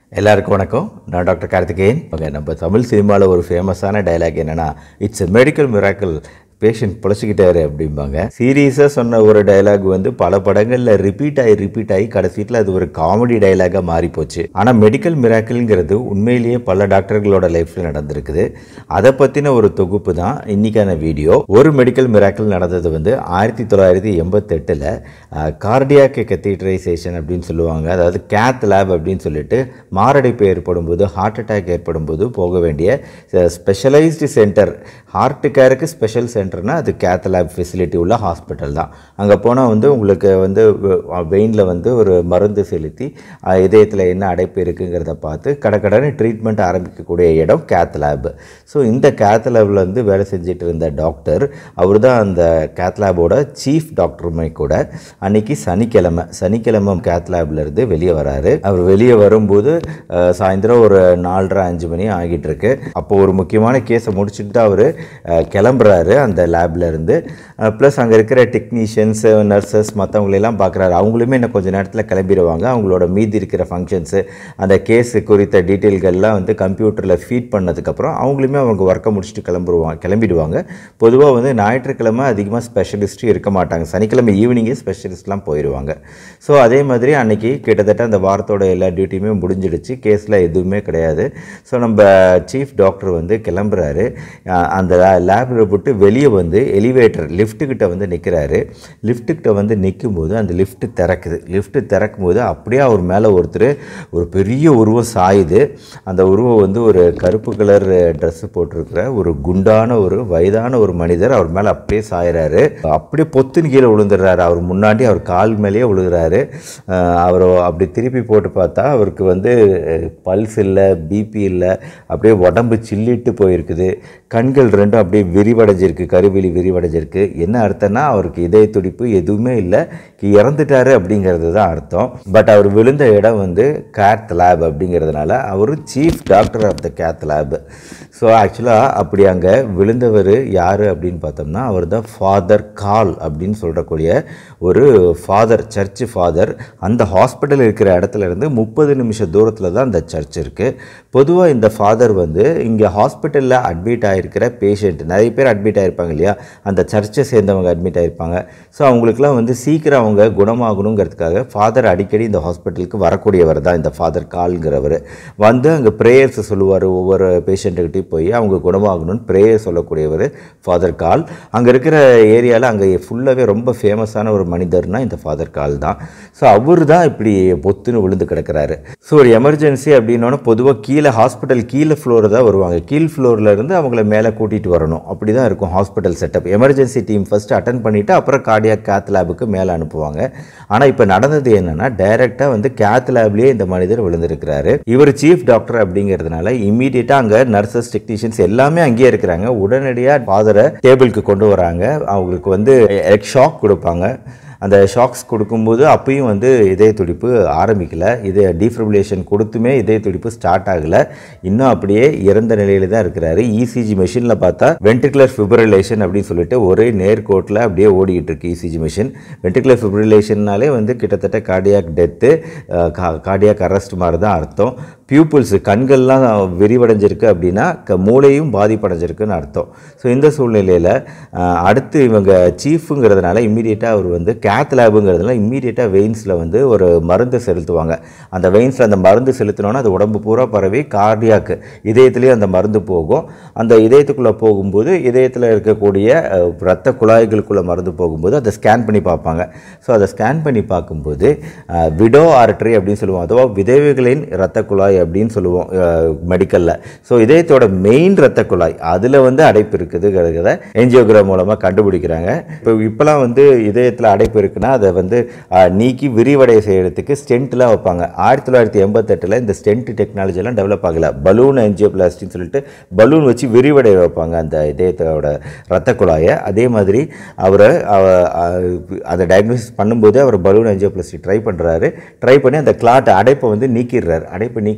எல்லாருக்கும் வணக்கம் நான் டாக்டர் கார்த்திகேயன் ஓகே நம்ம தமிழ் சினிமாவில் ஒரு ஃபேமஸான டைலாக் என்னன்னா it's a medical miracle patient பொழைச்சிக்கிட்டாரு அப்படிம்பாங்க சீரியஸாக சொன்ன ஒரு டைலாக் வந்து பல படங்களில் ரிப்பீட் ஆகி ரிப்பீட் ஆகி கடைசியில் அது ஒரு காமெடி டைலாகாக மாறி போச்சு ஆனால் மெடிக்கல் மிராக்கிள்ங்கிறது உண்மையிலேயே பல டாக்டர்களோட லைஃப்பில் நடந்திருக்குது அதை பற்றின ஒரு தொகுப்பு தான் இன்னைக்கான வீடியோ ஒரு மெடிக்கல் மிராக்கிள் நடந்தது வந்து ஆயிரத்தி தொள்ளாயிரத்தி எண்பத்தெட்டில் கார்டியாக் கத்தீட்ரைசேஷன் அப்படின்னு சொல்லுவாங்க அதாவது கேத் லேப் அப்படின்னு சொல்லிட்டு மாரடைப்பு ஏற்படும் போது ஹார்ட் அட்டாக் ஏற்படும் போது போக வேண்டிய ஸ்பெஷலைஸ்டு சென்டர் ஹார்ட் கேருக்கு ஸ்பெஷல் சென்டர்னா அது கேத் லேப் ஃபெசிலிட்டி உள்ள ஹாஸ்பிட்டல் தான் அங்கே போனால் வந்து உங்களுக்கு வந்து வெயினில் வந்து ஒரு மருந்து செலுத்தி அஹ், இதயத்தில் என்ன அடைப்பு இருக்குங்கிறத பார்த்து கடக்கடன்னு ட்ரீட்மெண்ட் ஆரம்பிக்கக்கூடிய இடம் கேத் லேப் ஸோ இந்த கேத் லேபில் வந்து வேலை செஞ்சுட்டு இருந்த டாக்டர் அவர் தான் அந்த கேத் லேபோட சீஃப் டாக்டருமே கூட அன்னைக்கு சனிக்கிழமை சனிக்கிழமை கேத் லேப்ல இருந்து வெளியே வராரு அவர் வெளியே வரும்போது அஹ், சாயந்தரம் ஒரு நாலரை அஞ்சு மணி ஆகிட்டு இருக்கு அப்போ ஒரு முக்கியமான கேஸை முடிச்சுட்டு தான் அவர் கிளம்புறாரு அந்த லேப்ல இருந்து ப்ளஸ் அங்கே இருக்கிற டெக்னீஷியன்ஸ் நர்சஸ் மற்றவங்களெல்லாம் பார்க்குறாரு அவங்களுமே இன்னும் கொஞ்சம் நேரத்தில் கிளம்பிடுவாங்க அவங்களோட மீதி இருக்கிற ஃபங்க்ஷன்ஸு அந்த கேஸ் குறித்த டீட்டெயில்கள்லாம் வந்து கம்ப்யூட்டரில் ஃபீட் பண்ணதுக்கப்புறம் அவங்களுமே அவங்க ஒர்க்கை முடிச்சுட்டு கிளம்புருவாங்க கிளம்பிடுவாங்க பொதுவாக வந்து ஞாயிற்றுக்கிழமை அதிகமாக ஸ்பெஷலிஸ்ட்டு இருக்க மாட்டாங்க சனிக்கிழமை ஈவினிங்கே ஸ்பெஷலிஸ்ட்லாம் போயிடுவாங்க ஸோ அதே மாதிரி அன்னைக்கு கிட்டத்தட்ட அந்த வாரத்தோட எல்லா டியூட்டியுமே முடிஞ்சிடுச்சு கேஸில் எதுவுமே கிடையாது ஸோ நம்ம சீஃப் டாக்டர் வந்து கிளம்புறாரு அஹ் அந்த லேபில் விட்டு வெளியே வந்து எலிவேட்டர் லிஃப்ட்டுக்கிட்ட வந்து நிற்கிறாரு லிஃப்ட்டுக்கிட்ட வந்து நிற்கும்போது அந்த லிஃப்ட் திறக்குது லிஃப்ட் திறக்கும் போது அப்படியே அவர் மேலே ஒருத்தர் ஒரு பெரிய உருவம் சாயுது அந்த உருவம் வந்து ஒரு கருப்பு கலர் ட்ரெஸ்ஸு போட்டிருக்கிற ஒரு குண்டான ஒரு வயதான ஒரு மனிதர் அவர் மேலே அப்படியே சாயிறாரு அப்படியே பொத்துன்னு கீழே விழுந்துடுறாரு அவர் முன்னாடி அவர் கால் மேலேயே விழுகிறாரு அவர் அப்படி திருப்பி போட்டு பார்த்தா அவருக்கு வந்து பல்ஸ் இல்லை பிபி இல்லை அப்படியே உடம்பு சில்லிட்டு போயிருக்குது கண்கள் ரெண்டும் அப்படியே விரிவடைஞ்சிருக்கு கருவிழி விரிவடைஞ்சிருக்கு என்ன அர்த்தம்னா அவருக்கு இதய துடிப்பு எதுவுமே இல்லை இறந்துட்டாரு அப்படிங்கிறது தான் அர்த்தம் பட் அவர் விழுந்த இடம் வந்து கேத் லேப் அப்படிங்கிறதுனால அவர் chief doctor of the cath lab so ஆக்சுவலாக அப்படி அங்கே விழுந்தவர் யார் அப்படின்னு பார்த்தோம்னா அவர் தான் ஃபாதர் கால் அப்படின்னு சொல்கிறக்கூடிய ஒரு ஃபாதர் சர்ச் ஃபாதர் அந்த ஹாஸ்பிட்டல் இருக்கிற இடத்துல இருந்து முப்பது நிமிஷம் தூரத்தில் தான் அந்த சர்ச் இருக்குது பொதுவாக இந்த ஃபாதர் வந்து இங்கே ஹாஸ்பிட்டலில் அட்மிட் ஆகிருக்கிற பேஷண்ட் நிறைய பேர் அட்மிட் ஆகிருப்பாங்க இல்லையா அந்த சர்ச்சை சேர்ந்தவங்க அட்மிட் ஆகிருப்பாங்க ஸோ அவங்களுக்குலாம் வந்து சீக்கிரம் அவங்க குணமாகணுங்கிறதுக்காக ஃபாதர் அடிக்கடி இந்த ஹாஸ்பிட்டலுக்கு வரக்கூடியவர் தான் இந்த ஃபாதர் கால்ங்கிறவர் வந்து அங்கே ப்ரேயர்ஸ் சொல்லுவார் ஒவ்வொரு பேஷண்ட்டுக்கிட்டையும் போய் அவங்க குணமாகணும்னு ப்ரேயர் சொல்லக்கூடியவர் ஃபாதர் கால் அங்கே இருக்கிற ஏரியாவில் அங்கே ஃபுல்லாகவே ரொம்ப ஃபேமஸான ஒரு மனிதர்னா இந்த ஃபாதர் கால் தான் ஸோ அவர் தான் இப்படி பொத்துன்னு விழுந்து கிடக்கிறாரு ஸோ ஒரு எமர்ஜென்சி அப்படின்னோன்னா பொதுவாக கீழே ஹாஸ்பிட்டல் கீழே ஃப்ளோர் தான் வருவாங்க கீழ் ஃப்ளோரில் இருந்து அவங்கள மேலே கூட்டிகிட்டு வரணும் அப்படி தான் இருக்கும் hospital setup emergency team first attend பண்ணிவிட்டு அப்புறம் கார்டியாக் கேத் லேபுக்கு மேலே அனுப்புவாங்க ஆனால் இப்போ நடந்தது என்னன்னா டைரெக்டாக வந்து கேத் லேப்லேயே இந்த மனிதர் விழுந்திருக்கிறாரு இவர் சீஃப் டாக்டர் அப்படிங்கிறதுனால இம்மீடியட்டாக அங்கே நர்சஸ் டெக்னீஷியன்ஸ் எல்லாமே அங்கேயே இருக்கிறாங்க உடனடியாக ஃபாதரை டேபிளுக்கு கொண்டு வராங்க அவங்களுக்கு வந்து ஷாக் கொடுப்பாங்க அந்த ஷாக்ஸ் கொடுக்கும்போது அப்பயும் வந்து இதய துடிப்பு ஆரம்பிக்கல இது டீஃபிபிரிலேஷன் கொடுத்துமே இதய துடிப்பு ஸ்டார்ட் ஆகலை இன்னும் அப்படியே இறந்த நிலையில தான் இருக்கிறாரு இசிஜி மெஷினில் பார்த்தா வென்ட்ரிகுலர் ஃபிப்ரிலேஷன் அப்படின்னு சொல்லிட்டு ஒரே நேர்கோட்டில் அப்படியே ஓடிக்கிட்டு இருக்கு இசிஜி மிஷின் வென்ட்ரிகுலர் ஃபிப்ரிலேஷன்னாலே வந்து கிட்டத்தட்ட கார்டியாக் டெத்து கார்டியாக் அரெஸ்ட் மாதிரி தான் அர்த்தம் பியூப்பிள்ஸ் கண்கள்லாம் விரிவடைஞ்சிருக்கு அப்படின்னா க மூளையும் பாதிப்படைஞ்சிருக்குன்னு அர்த்தம் ஸோ இந்த சூழ்நிலையில் அடுத்து இவங்க சீஃபுங்கிறதுனால இம்மீடியட்டாக அவர் வந்து கேத் லேபுங்கிறதுனால இம்மீடியட்டாக வெயின்ஸில் வந்து ஒரு மருந்து செலுத்துவாங்க அந்த வெயின்ஸில் அந்த மருந்து செலுத்தினோன்னா அது உடம்பு பூரா பரவி கார்டியாக்கு இதயத்துலேயும் அந்த மருந்து போகும் அந்த இதயத்துக்குள்ளே போகும்போது இதயத்தில் இருக்கக்கூடிய அஹ், இரத்த குழாய்களுக்குள்ளே மருந்து போகும்போது அதை ஸ்கேன் பண்ணி பார்ப்பாங்க ஸோ அதை ஸ்கேன் பண்ணி பார்க்கும்போது விடோ ஆர்டரி அப்படின்னு சொல்லுவோம் அதுவா விதவைகளின் இரத்த குழாய் அப்படின்னு சொல்லுவோம் மெடிக்கலில் ஸோ இதயத்தோட மெயின் இரத்த குழாய் அதில் வந்து அடைப்பு இருக்குதுங்கிறத என்ஜியோகிராம் மூலமாக கண்டுபிடிக்கிறாங்க இப்போ இப்போலாம் வந்து இதயத்தில் அடைப்பு இருக்குன்னா அதை வந்து அஹ், நீக்கி விரிவடைய செய்யறதுக்கு ஸ்டென்ட்லாம் வைப்பாங்க ஆயிரத்தி தொள்ளாயிரத்தி எண்பத்தெட்டில் இந்த ஸ்டென்ட் டெக்னாலஜிலாம் டெவலப் ஆகல பலூன் என்ஜியோபிளாஸ்டின்னு சொல்லிட்டு பலூன் வச்சு விரிவடைய வைப்பாங்க அந்த இதயத்தோட இரத்த குழாயை அதே மாதிரி அவரை அவ- அ- அதை டயக்னோசிஸ் பண்ணும்போது அவர் பலூன் என்ஜியோபிளாஸ்டி ட்ரை பண்ணுறாரு ட்ரை பண்ணி அந்த கிளாட் அடைப்பை வந்து நீக்கிடுறாரு அடைப்பை நீக்கின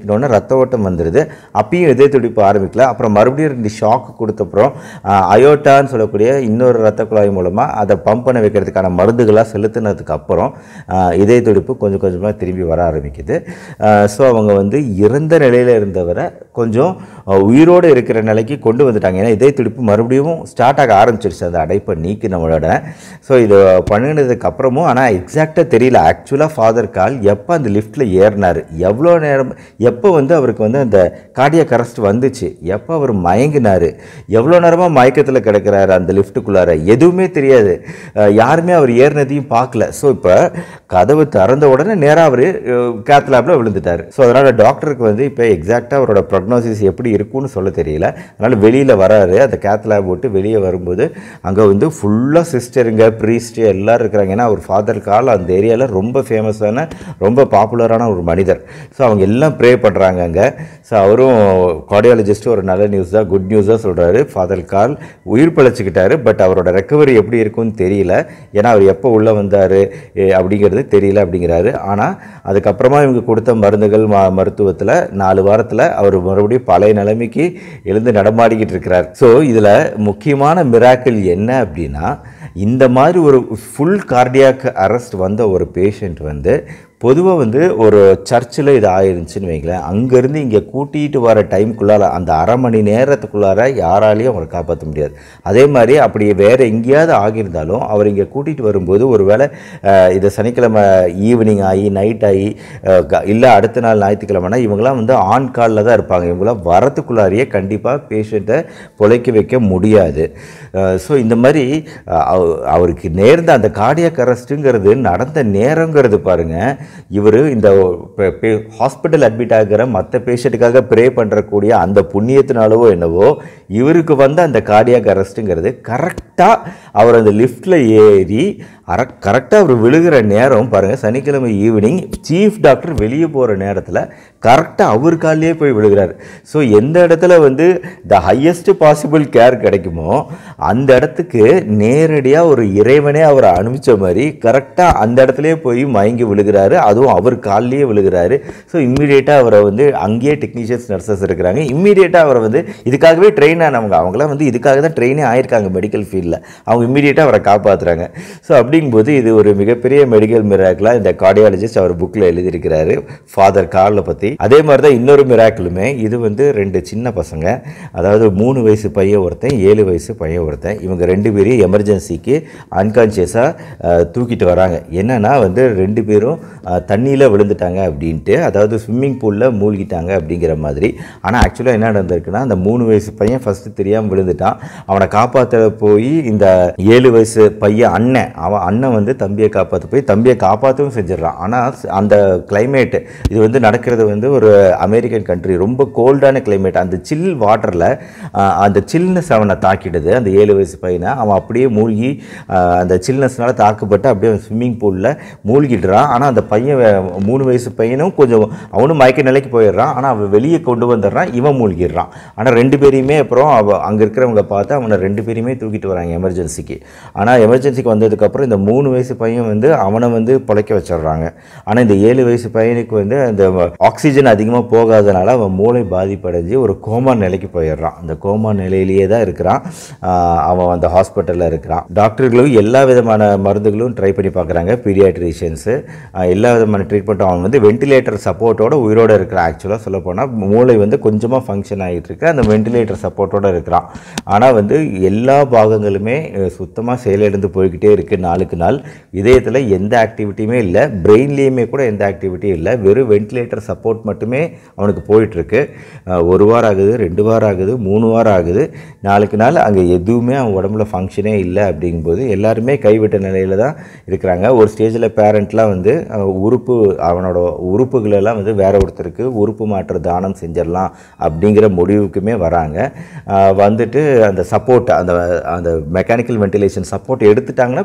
ஊற்றினோடனே ரத்த ஓட்டம் வந்துடுது அப்பயும் இதய துடிப்பு ஆரம்பிக்கல அப்புறம் மறுபடியும் ரெண்டு ஷாக் கொடுத்தப்புறம் அயோட்டான்னு சொல்லக்கூடிய இன்னொரு ரத்த குழாய் மூலமாக அதை பம்ப் பண்ண வைக்கிறதுக்கான மருந்துகளாக செலுத்தினதுக்கு அப்புறம் ஆஹ், இதய துடிப்பு கொஞ்சம் கொஞ்சமாக திரும்பி வர ஆரம்பிக்குது ஸோ அவங்க வந்து இறந்த நிலையில் இருந்தவரை கொஞ்சம் ஆஹ், உயிரோடு இருக்கிற நிலைக்கு கொண்டு வந்துட்டாங்க ஏன்னா இதய துடிப்பு மறுபடியும் ஸ்டார்ட் ஆக ஆரம்பிச்சிருச்சு அந்த அடைப்பை நீக்கி நம்மளோட ஸோ இது பண்ணினதுக்கு அப்புறமும் ஆனால் எக்ஸாக்டாக தெரியல ஆக்சுவலாக ஃபாதர் கால் எப்போ அந்த லிஃப்ட்டில் ஏறினார் எவ்வளோ நேரம் எப்போ வந்து அவருக்கு வந்து அந்த கார்டியாக் அரெஸ்ட் வந்துச்சு எப்போ அவர் மயங்கினார் எவ்வளோ நேரமாக மயக்கத்தில் கிடக்கிறாரு அந்த லிஃப்ட்டுக்குள்ளார எதுவுமே தெரியாது அஹ் யாருமே அவர் ஏறினதையும் பார்க்கல ஸோ இப்போ கதவு திறந்த உடனே நேராக அவர் கேத் லேபில் விழுந்துட்டார் ஸோ அதனால் டாக்டருக்கு வந்து இப்போ எக்ஸாக்டாக அவரோட ப்ரொக்னோசிஸ் எப்படி இருக்கும்னு சொல்ல தெரியல அதனால் வெளியில் வராரு அந்த கேத் லேப் விட்டு வெளியே வரும்போது அங்கே வந்து ஃபுல்லாக சிஸ்டருங்க ப்ரீஸ்ட்டு எல்லாரும் இருக்கிறாங்க ஏன்னா அவர் ஃபாதர் கால் அந்த ஏரியாவில் ரொம்ப ஃபேமஸான ரொம்ப பாப்புலரான ஒரு மனிதர் ஸோ அவங்க எல்லாம் ப்ரே பண்ணுறாங்க அங்கே ஸோ அவரும் கார்டியாலஜிஸ்ட்டு ஒரு நல்ல நியூஸ் தான் குட் நியூஸ் தான் சொல்கிறாரு ஃபாதர் கால் உயிர் பிழைச்சிக்கிட்டாரு பட் அவரோட ரெக்கவரி எப்படி இருக்கும்னு தெரியல ஏன்னா அவர் எப்போ உள்ளே வந்தார் அப்படிங்கிறது தெரியல அப்படிங்கிறாரு ஆனால் அதுக்கப்புறமா இவங்க கொடுத்த மருந்துகள் ம மருத்துவத்தில் நாலு வாரத்தில் அவர் மறுபடியும் பழைய நிலைமைக்கு எழுந்து நடமாடிக்கிட்டு இருக்கிறார் ஸோ இதில் முக்கியமான மிராக்கிள் என்ன அப்படின்னா இந்த மாதிரி ஒரு ஃபுல் கார்டியாக் அரெஸ்ட் வந்த ஒரு பேஷண்ட் வந்து பொதுவாக வந்து ஒரு சர்ச்சில் இது ஆயிருந்துச்சுன்னு வைங்களேன் அங்கேருந்து இங்கே கூட்டிகிட்டு வர டைமுக்குள்ளார அந்த அரை மணி நேரத்துக்குள்ளார யாராலையும் அவரை காப்பாற்ற முடியாது அதே மாதிரி அப்படி வேறு எங்கேயாவது ஆகியிருந்தாலும் அவர் இங்கே கூட்டிகிட்டு வரும்போது ஒரு வேளை இதை சனிக்கிழமை ஈவினிங் ஆகி நைட் ஆகி இல்லை அடுத்த நாள் ஞாயிற்றுக்கிழமைனா இவங்களாம் வந்து ஆன் காலில் தான் இருப்பாங்க இவங்களாம் வரத்துக்குள்ளாரியே கண்டிப்பாக பேஷண்ட்டை பொழைக்க வைக்க முடியாது ஸோ இந்த மாதிரி அஹ், அவ- அவருக்கு நேர்ந்த அந்த கார்டியாக் அரெஸ்ட்டுங்கிறது நடந்த நேரங்கிறது பாருங்கள் இவர் இந்த ஹாஸ்பிட்டல் அட்மிட் ஆகிற மற்ற பேஷண்ட்டுக்காக ப்ரே பண்ணுறக்கூடிய அந்த புண்ணியத்தினாலவோ என்னவோ இவருக்கு வந்த அந்த கார்டியாக் அரெஸ்ட்டுங்கிறது கரெக்டாக அவர் அந்த லிஃப்ட்டில் ஏறி அர கரெக்டாக அவர் விழுகிற நேரம் பாருங்கள் சனிக்கிழமை ஈவினிங் சீஃப் டாக்டர் வெளியே போகிற நேரத்தில் கரெக்டாக அவர் காலிலே போய் விழுகிறார் ஸோ எந்த இடத்துல வந்து த ஹையஸ்ட் பாசிபிள் கேர் கிடைக்குமோ அந்த இடத்துக்கு நேரடியாக ஒரு இறைவனே அவரை அனுப்பிச்ச மாதிரி கரெக்டாக அந்த இடத்துலயே போய் மயங்கி விழுகிறாரு அதுவும் அவர் காலிலேயே விழுகிறாரு ஸோ இம்மீடியட்டாக அவரை வந்து அங்கேயே டெக்னீஷியன்ஸ் நர்சஸ் இருக்கிறாங்க இம்மீடியட்டாக அவரை வந்து இதுக்காகவே ட்ரெயின் ஆனவங்க அவங்களாம் வந்து இதுக்காக தான் ட்ரெயினே ஆயிருக்காங்க மெடிக்கல் ஃபீல்டில் அவங்க இம்மீடியட்டாக அவரை காப்பாற்றுறாங்க ஸோ அப்படிங்கும்போது இது ஒரு மிகப்பெரிய மெடிக்கல் மிராக்கிளாக இந்த கார்டியாலஜிஸ்ட் அவர் புக்கில் எழுதியிருக்கிறாரு ஃபாதர் கார்லை பற்றி அதே மாதிரி தான் இன்னொரு மிராக்கிளுமே இது வந்து ரெண்டு சின்ன பசங்க அதாவது மூணு வயசு பையன் ஒருத்தன் ஏழு வயசு பையன் ஒருத்தன் இவங்க ரெண்டு பேரையும் எமர்ஜென்சிக்கு அன்கான்ஷியஸாக தூக்கிட்டு வராங்க என்னன்னா வந்து ரெண்டு பேரும் தண்ணியில் விழுந்துட்டாங்க அப்படின்ட்டு அதாவது ஸ்விம்மிங் பூலில் மூழ்கிட்டாங்க அப்படிங்கிற மாதிரி ஆனால் ஆக்சுவலாக என்ன நடந்திருக்குன்னா அந்த மூணு வயசு பையன் ஃபஸ்ட்டு தெரியாமல் விழுந்துட்டான் அவனை காப்பாற்ற போய் இந்த ஏழு வயசு பையன் அண்ணன் அவன் அண்ணன் வந்து தம்பியை காப்பாற்ற போய் தம்பியை காப்பாற்றவும் செஞ்சிடறான் ஆனால் அந்த climate இது வந்து நடக்கிறது வந்து ஒரு அமெரிக்கன் கண்ட்ரி ரொம்ப கோல்டான climate அந்த சில் வாட்டரில் அந்த சில்னஸ் அவனை தாக்கிடுது அந்த ஏழு வயசு பையனை அவன் அப்படியே மூழ்கி ஆஹ், அந்த சில்னஸ்னால தாக்கப்பட்டு அப்படியே ஸ்விம்மிங் பூலில் மூழ்கிடுறான் ஆனால் அந்த பையன் வே- மூணு வயசு பையனும் கொஞ்சம் அவனும் மயக்க நிலைக்கு போயிடுறான் ஆனால் அவன் வெளியே கொண்டு வந்துடுறான் இவன் மூழ்கிடுறான் ஆனால் ரெண்டு பேரையுமே அப்புறம் அவ அங்கே இருக்கிறவங்க பார்த்து அவனை ரெண்டு பேரையுமே தூக்கிட்டு வராங்க எமர்ஜென்சிக்கு ஆனால் எமர்ஜென்சிக்கு வந்ததுக்கப்புறம் இந்த மூணு வயசு பையன் வந்து அவனை வந்து பிழைக்க வச்சிடுறாங்க ஆனால் இந்த ஏழு வயசு பையனுக்கு வந்து அந்த ஆக்சிஜன் அதிகமாக போகாதனால அவன் மூளை பாதிப்படைஞ்சு ஒரு கோமா நிலைக்கு போயிடுறான் அந்த கோமா நிலையிலேயே தான் இருக்கிறான் ஆஹ் அவன் அந்த ஹாஸ்பிட்டலில் இருக்கிறான் டாக்டர்களும் எல்லா விதமான மருந்துகளும் ட்ரை பண்ணி பார்க்குறாங்க பீடியாட்ரிஷியன்ஸு எல்லா விதமான ட்ரீட்மெண்ட்டும் அவன் வந்து வென்டிலேட்டர் சப்போர்ட்டோட உயிரோட இருக்கிறான் ஆக்சுவலாக சொல்ல போனால் மூளை வந்து கொஞ்சமாக ஃபங்க்ஷன் ஆகிட்டு இருக்கு அந்த வென்டிலேட்டர் சப்போர்ட்டோட இருக்கிறான் ஆனால் வந்து எல்லா பாகங்களுமே சுத்தமாக செயலிழந்து போய்கிட்டே இருக்குது நாளுக்கு நாள் இதயத்தில் எந்த ஆக்டிவிட்டியுமே இல்லை பிரெயின்லேயுமே கூட எந்த ஆக்டிவிட்டியும் இல்லை வெறும் வென்டிலேட்டர் சப்போர்ட் மட்டுமே அவனுக்கு போயிட்டுருக்கு ஒரு வாரம் ஆகுது ரெண்டு வாரம் ஆகுது மூணு வாரம் ஆகுது நாளுக்கு நாள் அங்கே எதுவுமே அவன் உடம்புல ஃபங்க்ஷனே இல்லை அப்படிங்கும்போது எல்லாருமே கைவிட்ட நிலையில தான் இருக்கிறாங்க ஒரு ஸ்டேஜில் பேரண்ட்லாம் வந்து அஹ், உறுப்பு அவனோட உறுப்புகளெல்லாம் வந்து வேற ஒருத்தருக்கு உறுப்பு மாற்று தானம் செஞ்சிடலாம் அப்படிங்கிற முடிவுக்குமே வராங்க அஹ், வந்துட்டு அந்த சப்போர்ட் அந்த அந்த மெக்கானிக்கல் வென்டிலேஷன் சப்போர்ட் எடுத்துட்டாங்கன்னா பேஷண்ட்டை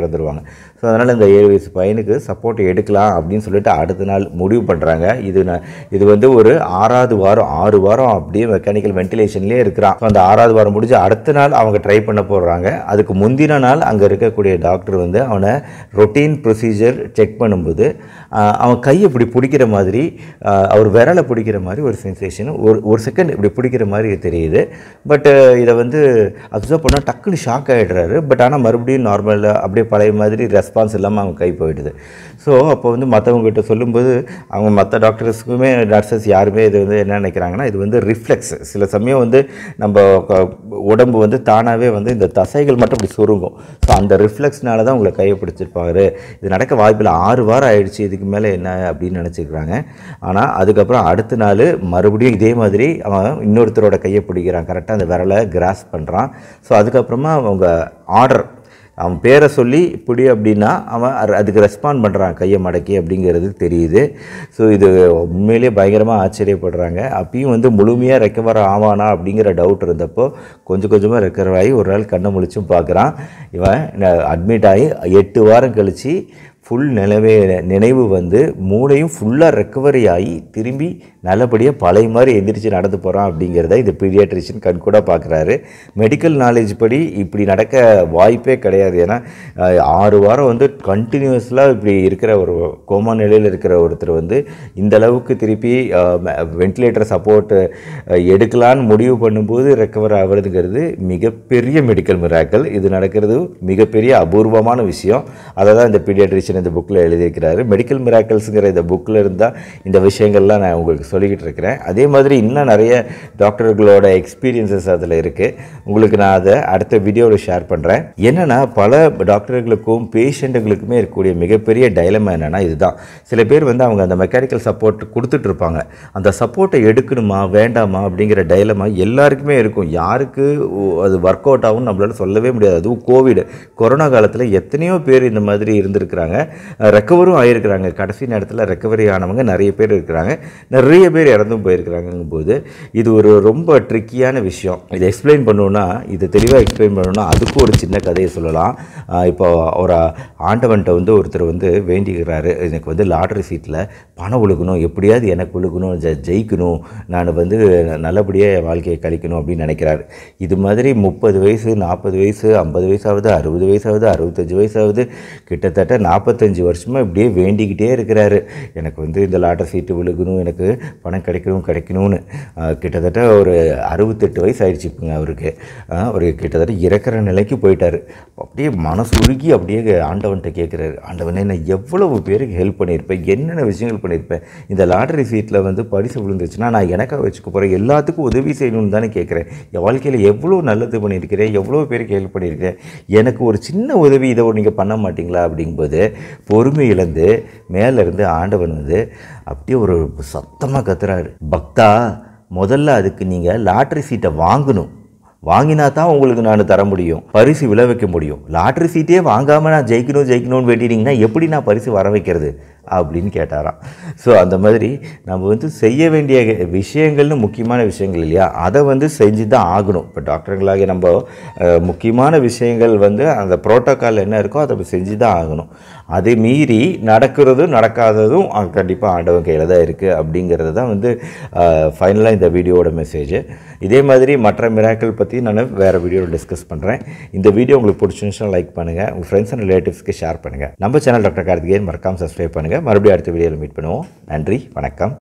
இறந்துருவாங்க ஸோ அதனால் இந்த ஏழு வயசு பையனுக்கு சப்போர்ட் எடுக்கலாம் அப்படின்னு சொல்லிட்டு அடுத்த நாள் முடிவு பண்ணுறாங்க இது ந- இது வந்து ஒரு ஆறாவது வாரம் ஆறு வாரம் அப்படியே மெக்கானிக்கல் வென்டிலேஷன்லேயே இருக்கிறான் ஸோ அந்த ஆறாவது வாரம் முடிஞ்சு அடுத்த நாள் அவங்க ட்ரை பண்ண போடுறாங்க அதுக்கு முந்தின நாள் அங்கே இருக்கக்கூடிய டாக்டர் வந்து அவனை ரொட்டீன் ப்ரொசீஜர் செக் பண்ணும்போது ஆஹ், அவன் கையை இப்படி பிடிக்கிற மாதிரி ஆஹ், அவர் விரலை பிடிக்கிற மாதிரி ஒரு சென்சேஷன் ஒரு ஒரு செகண்ட் இப்படி பிடிக்கிற மாதிரி தெரியுது பட் இதை வந்து அப்சர்வ் பண்ணால் டக்குன்னு ஷாக் ஆகிடுறாரு பட் ஆனால் மறுபடியும் நார்மலாக அப்படியே பழைய மாதிரி ரெஸ்பான்ஸ் இல்லாமல் அவங்க கை போயிடுது ஸோ அப்போ வந்து மற்றவங்க கிட்ட சொல்லும்போது அவங்க மற்ற டாக்டர்ஸுக்குமே நர்சஸ் யாருமே இது வந்து என்ன நினைக்கிறாங்கன்னா இது வந்து ரிஃப்ளெக்ஸ் சில சமயம் வந்து நம்ம க- உடம்பு வந்து தானாகவே வந்து இந்த தசைகள் மட்டும் இப்படி சுருங்கும் ஸோ அந்த ரிஃப்ளெக்ஸ்னால தான் உங்களை கையை பிடிச்சிருப்பாரு இது நடக்க வாய்ப்பில்லை ஆறு வாரம் ஆயிடுச்சு இதுக்கு மேலே என்ன அப்படின்னு நினச்சிக்கிறாங்க ஆனால் அதுக்கப்புறம் அடுத்த நாள் மறுபடியும் இதே மாதிரி அவன் இன்னொருத்தரோட கையை பிடிக்கிறான் கரெக்டாக அந்த விரலை கிராஸ் பண்ணுறான் ஸோ அதுக்கப்புறமா அவங்க ஆர்டர் அவன் பேரை சொல்லி இப்படி அப்படின்னா அவன் அது- அதுக்கு ரெஸ்பாண்ட் பண்ணுறான் கையை மடக்கி அப்படிங்கிறது தெரியுது ஸோ இது உண்மையிலேயே பயங்கரமாக ஆச்சரியப்படுறாங்க அப்பயும் வந்து முழுமையாக ரெக்கவர் ஆவானா அப்படிங்கிற டவுட் இருந்தப்போ கொஞ்சம் கொஞ்சமாக ரெக்கவர் ஆகி ஒரு நாள் கண்ணை முழிச்சும் பார்க்குறான் இவன் அட்மிட் ஆகி எட்டு வாரம் கழித்து ஃபுல் நிலவே நினைவு வந்து மூளையும் ஃபுல்லாக ரெக்கவரி ஆகி திரும்பி நல்லபடியாக பழைய மாதிரி எந்திரிச்சு நடந்து போகிறான் அப்படிங்கிறத இந்த பீடியாட்ரிஷியன் கண் கூட பார்க்குறாரு மெடிக்கல் நாலேஜ் படி இப்படி நடக்க வாய்ப்பே கிடையாது ஏன்னா அஹ், ஆறு வாரம் வந்து கண்டினியூஸ்லாக இப்படி இருக்கிற ஒரு கோமா நிலையில் இருக்கிற ஒருத்தர் வந்து இந்த அளவுக்கு திருப்பி வென்டிலேட்டர் சப்போர்ட் எடுக்கலான்னு முடிவு பண்ணும்போது ரெக்கவர் ஆகிறதுங்கிறது மிகப்பெரிய மெடிக்கல் மிராக்கல் இது நடக்கிறது மிகப்பெரிய அபூர்வமான விஷயம் அதை தான் இந்த பீடியாட்ரிஷியன் இந்த புக்கில் எழுதியிருக்கிறாரு மெடிக்கல் மிராக்கல்ஸுங்கிற இந்த புக்கில் இருந்தால் இந்த விஷயங்கள்லாம் நான் உங்களுக்கு சொல்லிக்கிட்டு இருக்கிறேன் அதே மாதிரி இன்னும் நிறைய டாக்டர்களோட எக்ஸ்பீரியன்சஸ் அதில் இருக்குது உங்களுக்கு நான் அதை அடுத்த வீடியோவில் ஷேர் பண்ணுறேன் என்னென்னா பல டாக்டர்களுக்கும் பேஷண்ட்டுகளுக்குமே இருக்கக்கூடிய மிகப்பெரிய டைலமா என்னென்னா இதுதான் சில பேர் வந்து அவங்க அந்த மெக்கானிக்கல் சப்போர்ட் கொடுத்துட்ருப்பாங்க அந்த சப்போர்ட்டை எடுக்கணுமா வேண்டாமா அப்படிங்கிற டைலமா எல்லாருக்குமே இருக்கும் யாருக்கு ஓ- அது ஒர்க் அவுட் ஆகும் நம்மளால சொல்லவே முடியாது அதுவும் கோவிட் கொரோனா காலத்தில் எத்தனையோ பேர் இந்த மாதிரி இருந்திருக்கிறாங்க ரெக்கவரும் ஆகியிருக்கிறாங்க கடைசி நேரத்தில் ரெக்கவரி ஆனவங்க நிறைய பேர் இருக்கிறாங்க நிறைய பேர் இறந்தும் போயிருக்கிறாங்கும் போது இது ஒரு ரொம்ப ட்ரிக்கியான விஷயம் இதை எக்ஸ்பிளைன் பண்ணணும்னா இதை தெளிவாக எக்ஸ்பிளைன் பண்ணணும்னா அதுக்கும் ஒரு சின்ன கதையை சொல்லலாம் ஆஹ் இப்போ ஒரு ஆண்டவன்ட்ட வந்து ஒருத்தர் வந்து வேண்டிக்கிறாரு எனக்கு வந்து லாட்ரி சீட்டில் பணம் விழுகணும் எப்படியாவது எனக்கு விழுகணும் ஜெ ஜெயிக்கணும் நான் வந்து நல்லபடியாக என் வாழ்க்கையை கழிக்கணும் அப்படின்னு நினைக்கிறாரு இது மாதிரி முப்பது வயசு நாற்பது வயசு ஐம்பது வயசாகுது அறுபது வயசாகுது அறுபத்தஞ்சு வயசாகுது கிட்டத்தட்ட நாற்பத்தஞ்சு வருஷமாக இப்படியே வேண்டிக்கிட்டே இருக்கிறாரு எனக்கு வந்து இந்த லாட்டரி சீட்டு விழுகணும் எனக்கு பணம் கிடைக்கணும் கிடைக்கணும்னு ஆஹ் கிட்டத்தட்ட ஒரு அறுபத்தெட்டு வயசு ஆயிடுச்சு இப்போங்க அவருக்கு ஆஹ் ஒரு கிட்டத்தட்ட இறக்குற நிலைக்கு போயிட்டாரு அப்படியே மனசுருகி அப்படியே ஆண்டவன்கிட்ட கேட்குறாரு ஆண்டவனே நான் எவ்வளவு பேருக்கு ஹெல்ப் பண்ணியிருப்பேன் என்னென்ன விஷயங்கள் பண்ணியிருப்பேன் இந்த லாட்டரி சீட்டில் வந்து பரிசு விழுந்துச்சுன்னா நான் எனக்காக வச்சுக்க போகிறேன் எல்லாத்துக்கும் உதவி செய்யணும்னு தானே கேட்குறேன் என் வாழ்க்கையில் எவ்வளோ நல்லது பண்ணியிருக்கிறேன் எவ்வளோ பேருக்கு ஹெல்ப் பண்ணியிருக்கிறேன் எனக்கு ஒரு சின்ன உதவி இதை நீங்கள் பண்ண மாட்டீங்களா அப்படிங்கும்போது பொறுமை இழந்து மேலேருந்து ஆண்டவன் வந்து அப்படியே ஒரு சத்தமாக கத்துறாரு பக்தா முதல்ல அதுக்கு நீங்கள் லாட்ரி சீட்டை வாங்கணும் வாங்கினா தான் உங்களுக்கு நான் தர முடியும் பரிசு விழ வைக்க முடியும் லாட்ரி சீட்டே வாங்காமல் நான் ஜெயிக்கணும் ஜெயிக்கணும்னு வேண்டிட்டீங்கன்னா எப்படி நான் பரிசு வர வைக்கிறது அப்படின்னு கேட்டாராம் ஸோ அந்த மாதிரி நம்ம வந்து செய்ய வேண்டிய விஷயங்கள்னு முக்கியமான விஷயங்கள் இல்லையா அதை வந்து செஞ்சு தான் ஆகணும் இப்போ டாக்டர்களாகிய நம்ம அஹ், முக்கியமான விஷயங்கள் வந்து அந்த ப்ரோட்டோக்கால் என்ன இருக்கோ அதை செஞ்சு தான் ஆகணும் அதை மீறி நடக்கிறதும் நடக்காததும் கண்டிப்பாக ஆண்டவன் கையில் தான் இருக்குது அப்படிங்கிறது தான் வந்து ஃபைனலாக இந்த வீடியோவோட மெசேஜ் இதே மாதிரி மற்ற மிராக்கள் பற்றி நான் வேறு வீடியோவில் டிஸ்கஸ் பண்ணுறேன் இந்த வீடியோ உங்களுக்கு பிடிச்சிருந்துச்சுன்னா லைக் பண்ணுங்கள் உங்கள் ஃப்ரெண்ட்ஸ் அண்ட் ரிலேட்டிவ்ஸ்க்கு ஷேர் பண்ணுங்கள் நம்ம சேனல் டாக்டர் கார்த்திகேயன் மறக்காம சப்ஸ்கிரைப் பண்ணுங்கள் மறுபடியும் அடுத்த வீடியோவில் மீட் பண்ணுவோம் நன்றி வணக்கம்